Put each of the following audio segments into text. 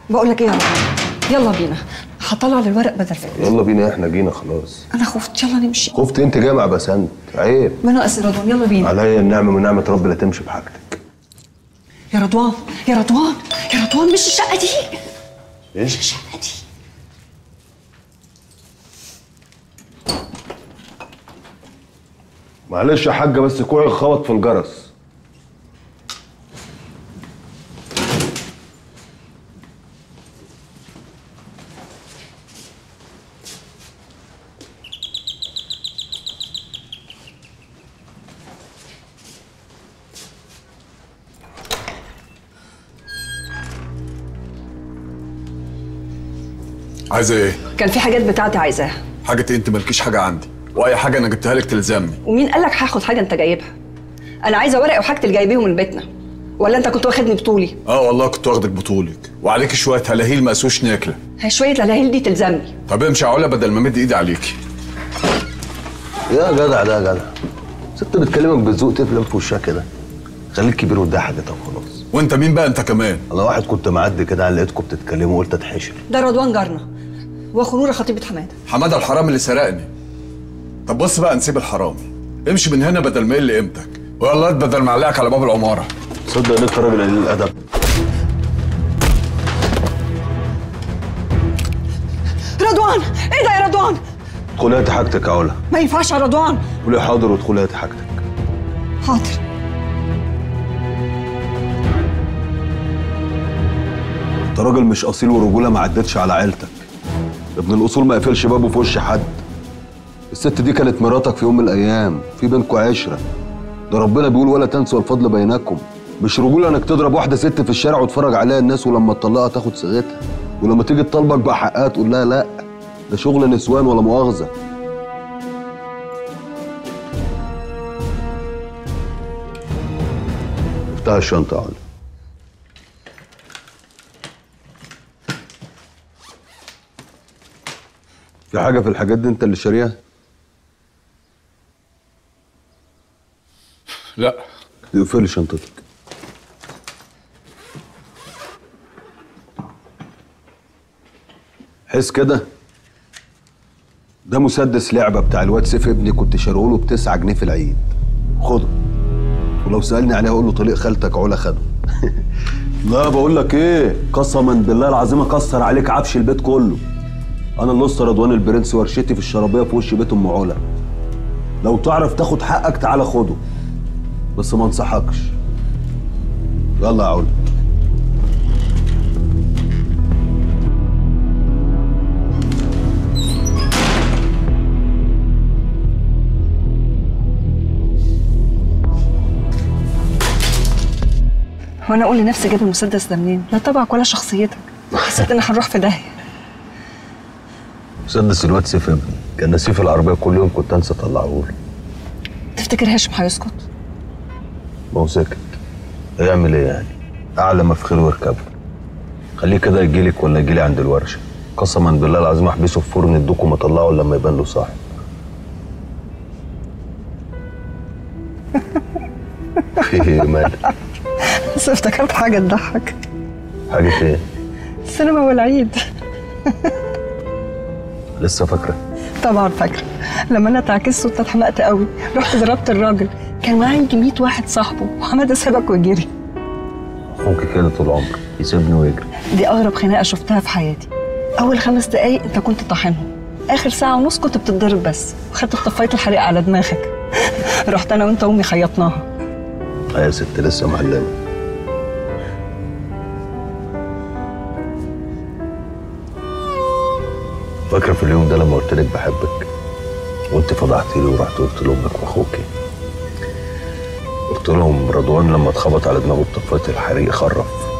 بقول لك ايه يا رضوان يلا بينا هطلع الورق بدل فات يلا بينا احنا جينا خلاص انا خفت يلا نمشي خفت انت جاي مع بسنت عيب ما ناقص يا رضوان يلا بينا عليا النعمه من نعمه ربي لا تمشي بحاجتك يا رضوان يا رضوان يا رضوان مش الشقه دي ايه مش الشقه دي معلش يا حاجه بس كوعي خبط في الجرس عايزه ايه؟ كان في حاجات بتاعتي عايزاها حاجة إيه؟ انت مالكيش حاجة عندي واي حاجة انا جبتها لك تلزمني ومين قال لك هاخد حاجه انت جايبها انا عايزه ورقي وحاجتي اللي جايبيهم من بيتنا ولا انت كنت واخدني بطولي اه والله كنت واخدك بطولك وعليك شوية هلاهيل مقسوش ناكلة هي شويه الهلاهيل دي تلزمني طب امشي يا علا بدل ما مد ايدي عليكي يا جدع ده يا جدع ست بتكلمك بالذوق تفلم في وشها كده خليك كبير وده حاجتك وخلاص وانت مين بقى انت كمان انا واحد كنت معدي كده على لقيتكم بتتكلموا قلت اتحشر ده رضوان جارنا واخو نوره خطيبه حماده حماده الحرامي اللي سرقني طب بص بقى نسيب الحرامي امشي من هنا بدل ما يقل قيمتك ويلا بدل ما اعلقك على باب العمارة تصدق ان انت راجل قليل الادب رضوان ايه ده يا رضوان ادخلي هاتي حاجتك يا علا ما ينفعش يا رضوان قولي حاضر وادخلي هاتي حاجتك حاضر انت راجل مش اصيل ورجوله ما عدتش على عيلتك ابن الاصول ما يقفلش بابه في وش حد الست دي كانت مراتك في يوم من الايام في بينكوا عشره ده ربنا بيقول ولا تنسوا الفضل بينكم مش رجوله انك تضرب واحده ست في الشارع وتفرج عليها الناس ولما تطلقها تاخد صيغتها ولما تيجي تطالبك بحقها تقول لها لا ده شغل نسوان ولا مؤاخذه افتح الشنطه يا علي في حاجه في الحاجات دي انت اللي شاريها لا اقفلي شنطتك حس كده ده مسدس لعبة بتاع الواد سيف ابني كنت شاريه له بتسعة جنيه في العيد خده ولو سألني عليه اقول له طليق خالتك علا خده لا بقول لك ايه قسما بالله العظيم اكسر عليك عفش البيت كله انا اللص رضوان البرنس ورشتي في الشرابيه في وش بيت ام علا لو تعرف تاخد حقك تعالى خده بس ما انصحكش يلا يا علا هو انا اقول لنفسي جاب المسدس ده منين لا طبعك ولا شخصيتك حسيت ان هنروح في داهيه مسدس الواد سيف ابني كان نسيف في العربيه كل يوم كنت انسى اطلعه له تفتكر هاشم هيسكت ما هو ساكت هيعمل ايه يعني اعلى ما في خير واركبه خليه كده يجيلك ولا يجيلي عند الورشه قسما بالله العظيم احبسه في فرن الدوكو ما اطلعه الا لما يبان له صاحب في ايه مالك بس افتكرت حاجه تضحك حاجه ايه السينما والعيد لسه فاكره طبعا فاكره لما انا اتعكست وانت اتحمقت قوي رحت ضربت الراجل كان معاه يجي 100 واحد صاحبه وحماده سابك وجري اخوك كده طول عمره يسيبني ويجري دي اغرب خناقه شفتها في حياتي اول خمس دقايق انت كنت طاحنهم اخر ساعه ونص كنت بتتضرب بس وخدت طفايه الحريق على دماغك رحت انا وانت وامي خيطناها اه يا ست لسه معلمه فاكره في اليوم ده لما قلت لك بحبك وانت فضحتي لي ورحت قلت لامك واخوكي قلت لهم رضوان لما اتخبط على دماغه بطفايه الحريق خرف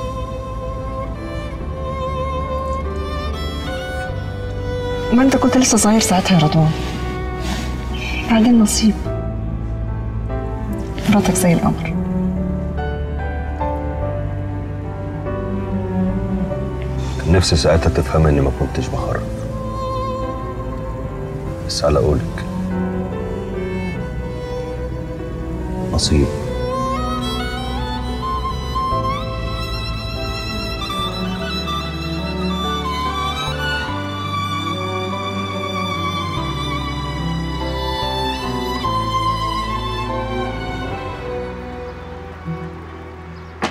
ما انت كنت لسه صغير ساعتها يا رضوان بعدين نصيب مراتك زي القمر كان نفسي ساعتها تفهم اني ما كنتش بخرف بس على قولك نصيب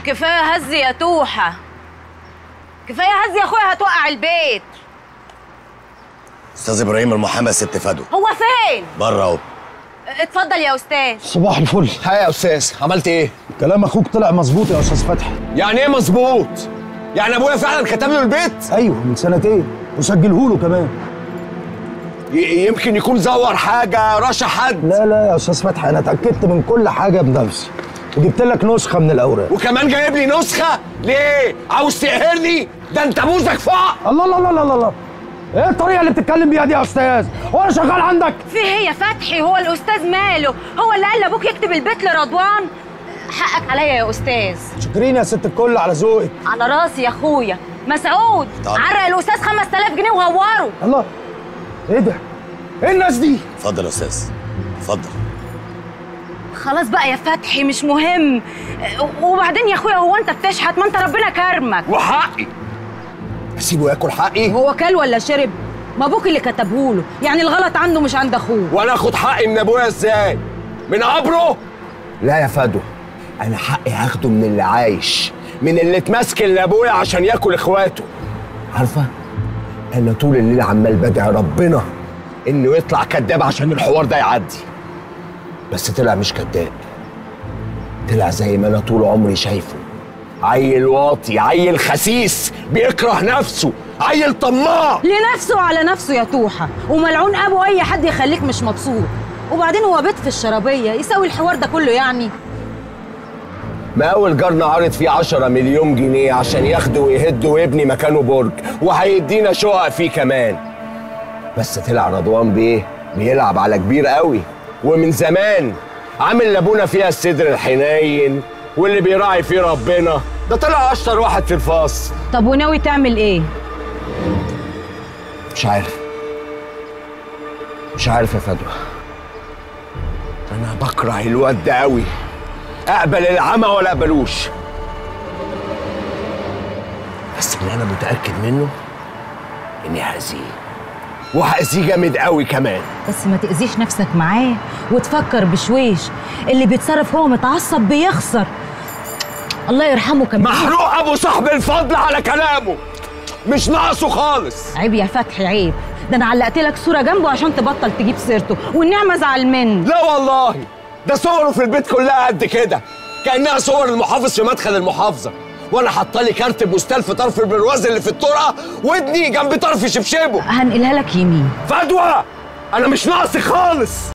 كفايه هز يا توحه كفايه هز يا اخويا هتوقع البيت استاذ ابراهيم المحامي ست فدوى هو فين بره اهو اتفضل يا استاذ صباح الفل ها يا استاذ عملت ايه؟ كلام اخوك طلع مظبوط يا استاذ فتحي يعني ايه مظبوط؟ يعني ابويا فعلا كتب له البيت؟ ايوه من سنتين وسجله له كمان ي- يمكن يكون زور حاجه رشا حد لا لا يا استاذ فتحي انا اتاكدت من كل حاجه بنفسي وجبت لك نسخه من الاوراق وكمان جايب لي نسخه ليه؟ عاوز تقهرني؟ ده انت بوزك فوق الله الله الله الله الله ايه الطريقه اللي بتتكلم بيها دي يا استاذ هو انا شغال عندك في ايه يا فتحي هو الاستاذ ماله هو اللي قال لابوك يكتب البيت لرضوان حقك عليا يا استاذ شكرين يا ست الكل على ذوقك على راسي يا اخويا مسعود طبعا. عرق الاستاذ 5000 جنيه وهوره الله ايه ده ايه الناس دي اتفضل يا استاذ اتفضل خلاص بقى يا فتحي مش مهم وبعدين يا اخويا هو انت بتشحت ما انت ربنا كرمك وحقي اسيبه ياكل حقي هو كل ولا شرب ما ابوك اللي كتبهوله يعني الغلط عنده مش عند اخوه وانا اخد حقي من ابويا ازاي؟ من قبره؟ لا يا فدوى انا حقي هاخده من اللي عايش من اللي اتمسكن لابويا عشان ياكل اخواته عارفه انا طول الليل عمال بدعي ربنا انه يطلع كذاب عشان الحوار ده يعدي بس طلع مش كذاب طلع زي ما انا طول عمري شايفه عيل واطي عيل خسيس بيكره نفسه عيل طماع لنفسه على نفسه يا توحة وملعون ابو اي حد يخليك مش مبسوط وبعدين هو بيت في الشرابية يساوي الحوار ده كله يعني مقاول جارنا عارض فيه 10 مليون جنيه عشان ياخده ويهده ويبني مكانه برج وهيدينا شقق فيه كمان بس طلع رضوان بيه بيلعب على كبير قوي ومن زمان عامل لابونا فيها الصدر الحنين واللي بيراعي فيه ربنا ده طلع اشطر واحد في الفصل طب وناوي تعمل ايه مش عارف مش عارف يا فدوى انا بكره الواد ده قوي اقبل العمى ولا اقبلوش بس اللي انا متاكد منه اني هأذيه وهأذيه جامد قوي كمان بس ما تأذيش نفسك معاه وتفكر بشويش اللي بيتصرف هو متعصب بيخسر الله يرحمه كمان محروق ابو صاحب الفضل على كلامه مش ناقصه خالص عيب يا فتحي عيب ده انا علقت لك صوره جنبه عشان تبطل تجيب سيرته والنعمه زعل مني لا والله ده صوره في البيت كلها قد كده كانها صور المحافظ في مدخل المحافظه وانا حاطه كارت بوستال في طرف البرواز اللي في الطرقه ودني جنب طرف شبشبه هنقلها لك يمين فدوى انا مش ناقصي خالص